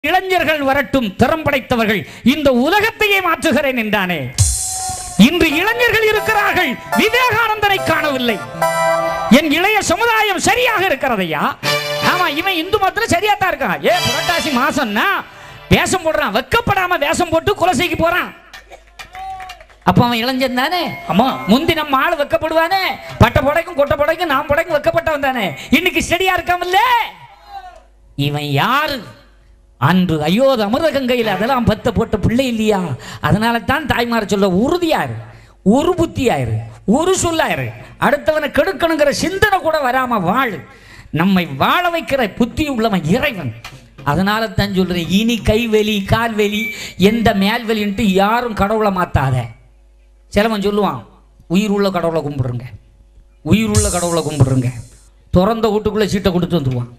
இளைஞர்கள் வரட்டும் திறம் படைத்தவர்கள் இந்த உலகத்தையே மாற்றுகிறேன் என்றானே இன்று இளைஞர்கள் இருக்கிறார்கள் விவேகானந்தனை காணவில்லை என் இளைய சமுதாயம் சரியாக இருக்கிறதையா ஆமா இவன் இந்து மதத்துல சரியா தான் இருக்கான் ஏ புரட்டாசி மாசம்னா வேஷம் போடுறான் வெக்கப்படாம வேஷம் போட்டு குலசைக்கு போறான் அப்ப அவன் இளைஞன் தானே ஆமா முந்தி நம்ம ஆள் வெக்கப்படுவானே பட்ட புடைக்கும் கொட்ட புடைக்கும் நான் புடைக்கும் வெக்கப்பட்டவன் தானே இன்னைக்கு ஸ்டடியா இருக்காமல்ல இவன் யாரு அன்று அயோத அமிர்த கங்கையில் அதெல்லாம் பத்த போட்ட பிள்ளை இல்லையா அதனால தான் தாய்மார் சொல்ல உறுதியாரு ஒரு புத்தியாயிரு ஒரு சொல்லாயிரு அடுத்தவனை கெடுக்கணுங்கிற சிந்தனை கூட வராம வாழு நம்மை வாழ வைக்கிற புத்தி உள்ளவன் இறைவன் அதனால தான் சொல்றேன் இனி கைவெளி கால்வெளி எந்த மேல்வெளின்ட்டு யாரும் கடவுளை மாத்தாத சிலவன் சொல்லுவான் உயிர் உள்ள கடவுளை கும்பிடுங்க உயிர் உள்ள கடவுளை கும்பிடுங்க திறந்த வீட்டுக்குள்ளே சீட்டை கொடுத்து வந்துடுவான்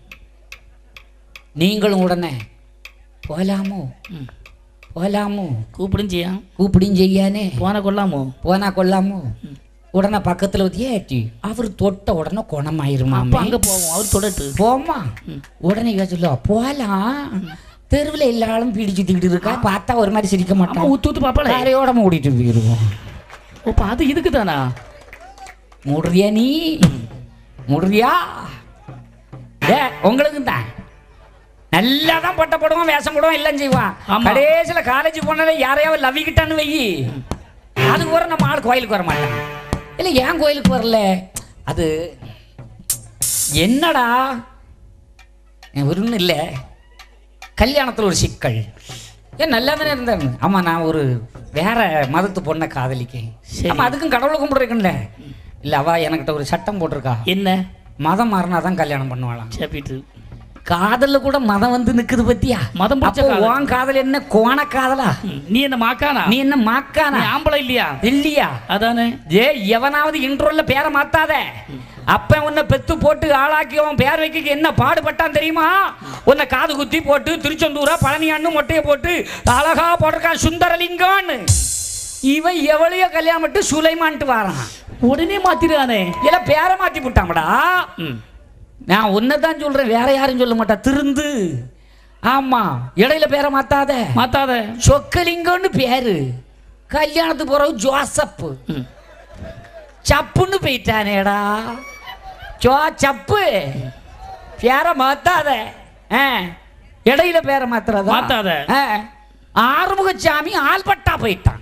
நீங்களும் உடனே போலாமோ போலாமோ கூப்பிடும் செய்யா கூப்பிடும் செய்யானே போன கொள்ளாமோ போனா கொள்ளாமோ உடனே பக்கத்துல வந்து ஏட்டி அவர் தொட்ட உடனே அப்ப குணமாயிருமாமே அங்க போவோம் அவர் தொடட்டு போமா உடனே இவ சொல்லுவா போலாம் தெருவில் எல்லாரும் பீடி சுத்திக்கிட்டு இருக்கா பார்த்தா ஒரு மாதிரி சிரிக்க அம்மா மாட்டான் ஊத்து ஊத்து பாப்பாளே காரையோட மூடிட்டு போயிருவோம் ஓ அது இதுக்கு தானா முடுறியா நீ முடுறியா ஏ உங்களுக்கு தான் நல்லா தான் பட்ட போடுவான் வேஷம் போடுவான் எல்லாம் செய்வான் ஆமா. கடைசியில் காலேஜ் போனாலே யாரையாவது லவ்விக்கிட்டான்னு வை அதுக்கு வர நம்ம ஆள் கோயிலுக்கு வர மாட்டான் இல்லை ஏன் கோயிலுக்கு வரல அது என்னடா ஒன்றும் இல்லை கல்யாணத்தில் ஒரு சிக்கல் ஏன் நல்லா தானே இருந்தாரு ஆமாம் நான் ஒரு வேற மதத்து பொண்ணை காதலிக்கேன் சரி. ஆமாம் அதுக்கும் கடவுளை கும்பிட்ருக்கேன்ல இல்லை அவ என்கிட்ட ஒரு சட்டம் போட்டிருக்கா என்ன மதம் மாறினா தான் கல்யாணம் பண்ணுவாளாம் சாப்பிட்டு காதல்ல கூட மதம் வந்து நிக்குது பத்தியா மதம் பிடிச்ச அப்போ காதல். உன் காதல் என்ன கோண காதலா ம், நீ என்ன மாக்கானா நீ என்ன மாக்கானா நீ ஆம்பளை இல்லையா இல்லையா அதானே ஏ எவனாவது இன்ட்ரோல்ல பேரை மாத்தாத அப்ப உன்னை பெத்து போட்டு ஆளாக்கி அவன் பேர் வைக்க என்ன பாடுபட்டான் தெரியுமா உன்னை காது குத்தி போட்டு திருச்செந்தூரா பழனியான்னு மொட்டையை போட்டு அழகா போட்டிருக்கான் சுந்தரலிங்கம்னு இவன் எவ்வளையோ கல்யாணம் பண்ணிட்டு சுலைமான்ட்டு வாரான் உடனே மாத்திருக்கானே இல்ல பேரை மாத்தி விட்டாங்கடா ம் நான் உன்னை தான் சொல்றேன் வேற யாரும் சொல்ல மாட்டா திருந்து ஆமா இடையில பேரை மாத்தாத மாத்தாத சொக்கலிங்கம்னு பேரு கல்யாணத்துக்கு போறவு ஜோசப் ம் சப்புன்னு போயிட்டானேடா ஜோ சப்பு பேரை மாத்தாத ஆ, இடையில பேரை மாத்துறதா மாத்தாத. ஆ, ஆறுமுகசாமி ஆள்பட்டா போயிட்டான்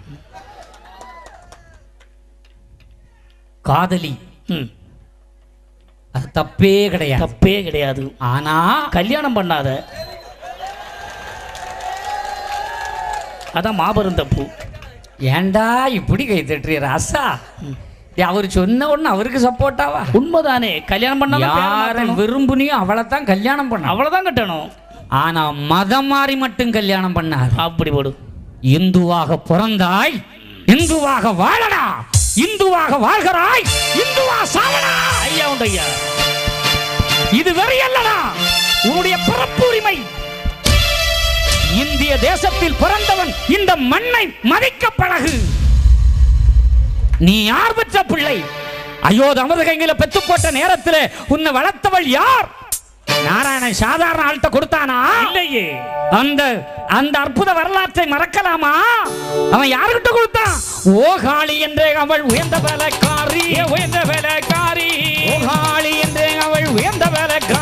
காதலி ம் அது தப்பே கிடையாது தப்பே கிடையாது ஆனா கல்யாணம் பண்ணாத அதான் மாபெரும் தப்பு ஏன்டா இப்படி கை தட்டுறீ ராசா அவர் சொன்ன உடனே அவருக்கு சப்போர்ட்டாவா உண்மைதானே கல்யாணம் பண்ணாத யாரை விரும்புனியோ அவளை தான் கல்யாணம் பண்ண அவ்வளவுதான் கட்டணும் ஆனா மதம் மாறி மட்டும் கல்யாணம் பண்ணாது அப்படி போடு இந்துவாக பிறந்தாய் இந்துவாக வாழடா இந்துவாக வாழ்கிறாய் இந்துவா சாவடா ஐயா உண்டு ஐயா இது வெறியல்லடா உன்னுடைய பிறப்பு உரிமை இந்திய தேசத்தில் பிறந்தவன் இந்த மண்ணை மதிக்க பழகு நீ யார் பெற்ற பிள்ளை அயோத அமிர்தகையில பெத்து போட்ட நேரத்துல உன்னை வளர்த்தவள் யார் நாராயணன் சாதாரண ஆள்கிட்ட கொடுத்தானா இல்லையே அந்த அந்த அற்புத வரலாற்றை மறக்கலாமா அவன் யாருக்கிட்ட கொடுத்தான் ஓகாளி என்றே அவள் உயர்ந்த வேலைக்காரி உயர்ந்த வேலைக்காரி ஓகாளி என்றே அவள் உயர்ந்த வேலைக்காரி